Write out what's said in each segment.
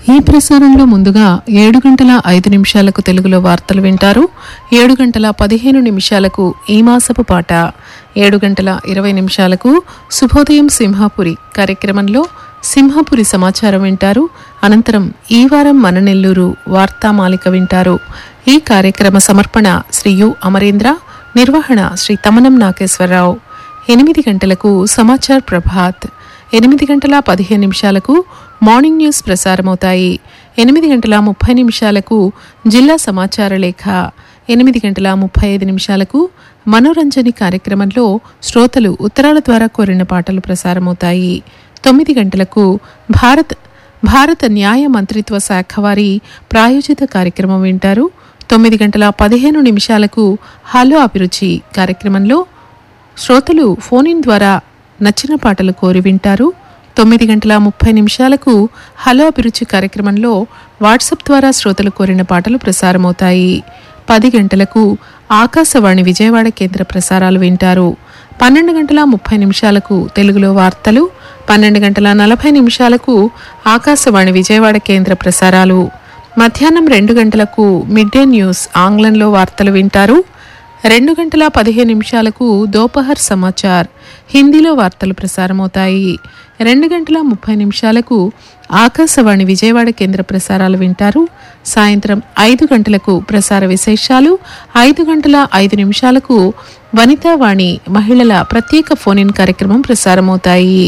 ఈ ప్రసారంలో ముందుగా ఏడు గంటల ఐదు నిమిషాలకు తెలుగులో వార్తలు వింటారు ఏడు గంటల పదిహేను నిమిషాలకు ఈ మాసపు పాట ఏడు గంటల ఇరవై నిమిషాలకు శుభోదయం సింహాపురి కార్యక్రమంలో సింహాపురి సమాచారం వింటారు అనంతరం ఈ వారం మన నెల్లూరు వార్తామాలిక వింటారు ఈ కార్యక్రమ సమర్పణ శ్రీ యు అమరేంద్ర నిర్వహణ శ్రీ తమనం నాగేశ్వరరావు ఎనిమిది గంటలకు సమాచార్ ప్రభాత్ ఎనిమిది గంటల పదిహేను నిమిషాలకు మార్నింగ్ న్యూస్ ప్రసారమవుతాయి ఎనిమిది గంటల ముప్పై నిమిషాలకు జిల్లా సమాచార లేఖ ఎనిమిది గంటల ముప్పై ఐదు నిమిషాలకు మనోరంజని కార్యక్రమంలో శ్రోతలు ఉత్తరాల ద్వారా కోరిన పాటలు ప్రసారమవుతాయి తొమ్మిది గంటలకు భారత్ భారత న్యాయ మంత్రిత్వ శాఖ వారి ప్రాయోజిత కార్యక్రమం వింటారు తొమ్మిది గంటల పదిహేను నిమిషాలకు హలో అభిరుచి కార్యక్రమంలో శ్రోతలు ఫోన్ ఇన్ ద్వారా నచ్చిన పాటలు కోరి వింటారు తొమ్మిది గంటల ముప్పై నిమిషాలకు హలో అభిరుచి కార్యక్రమంలో వాట్సాప్ ద్వారా శ్రోతలు కోరిన పాటలు ప్రసారమవుతాయి పది గంటలకు ఆకాశవాణి విజయవాడ కేంద్ర ప్రసారాలు వింటారు పన్నెండు గంటల ముప్పై నిమిషాలకు తెలుగులో వార్తలు పన్నెండు గంటల నలభై నిమిషాలకు ఆకాశవాణి విజయవాడ కేంద్ర ప్రసారాలు మధ్యాహ్నం రెండు గంటలకు మిడ్ డే న్యూస్ ఆంగ్లంలో వార్తలు వింటారు రెండు గంటల పదిహేను నిమిషాలకు దోపహర్ సమాచార్ హిందీలో వార్తలు ప్రసారమవుతాయి రెండు గంటల ముప్పై నిమిషాలకు ఆకాశవాణి విజయవాడ కేంద్ర ప్రసారాలు వింటారు సాయంత్రం ఐదు గంటలకు ప్రసార విశేషాలు ఐదు గంటల ఐదు నిమిషాలకు వనితావాణి మహిళల ప్రత్యేక ఫోన్ ఇన్ కార్యక్రమం ప్రసారమవుతాయి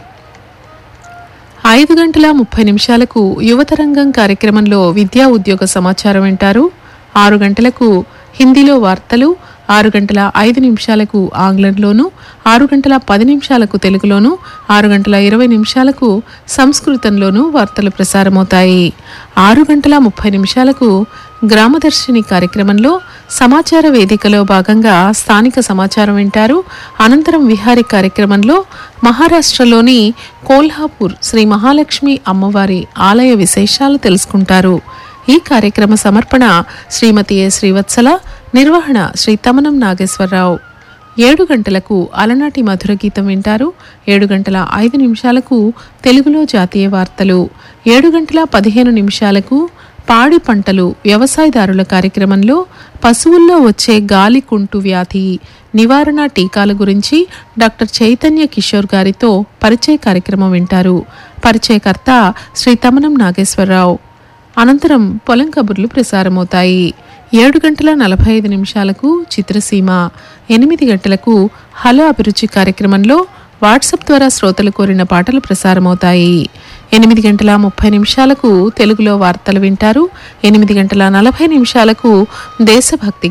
ఐదు గంటల ముప్పై నిమిషాలకు యువతరంగం కార్యక్రమంలో విద్యా ఉద్యోగ సమాచారం వింటారు ఆరు గంటలకు హిందీలో వార్తలు ఆరు గంటల ఐదు నిమిషాలకు ఆంగ్లంలోను ఆరు గంటల పది నిమిషాలకు తెలుగులోను ఆరు గంటల ఇరవై నిమిషాలకు సంస్కృతంలోనూ వార్తలు ప్రసారమవుతాయి ఆరు గంటల ముప్పై నిమిషాలకు గ్రామదర్శిని కార్యక్రమంలో సమాచార వేదికలో భాగంగా స్థానిక సమాచారం వింటారు అనంతరం విహారీ కార్యక్రమంలో మహారాష్ట్రలోని కోల్హాపూర్ శ్రీ మహాలక్ష్మి అమ్మవారి ఆలయ విశేషాలు తెలుసుకుంటారు ఈ కార్యక్రమ సమర్పణ శ్రీమతి ఏ శ్రీవత్సల నిర్వహణ శ్రీ తమనం నాగేశ్వరరావు ఏడు గంటలకు అలనాటి మధుర గీతం వింటారు ఏడు గంటల ఐదు నిమిషాలకు తెలుగులో జాతీయ వార్తలు ఏడు గంటల పదిహేను నిమిషాలకు పాడి పంటలు వ్యవసాయదారుల కార్యక్రమంలో పశువుల్లో వచ్చే గాలి కుంటు వ్యాధి నివారణ టీకాల గురించి డాక్టర్ చైతన్య కిషోర్ గారితో పరిచయ కార్యక్రమం వింటారు పరిచయకర్త శ్రీ తమనం నాగేశ్వరరావు అనంతరం పొలం కబుర్లు ప్రసారమవుతాయి ఏడు గంటల నలభై ఐదు నిమిషాలకు చిత్రసీమ ఎనిమిది గంటలకు హలో అభిరుచి కార్యక్రమంలో వాట్సాప్ ద్వారా శ్రోతలు కోరిన పాటలు ప్రసారమవుతాయి ఎనిమిది గంటల ముప్పై నిమిషాలకు తెలుగులో వార్తలు వింటారు ఎనిమిది గంటల నలభై నిమిషాలకు దేశభక్తి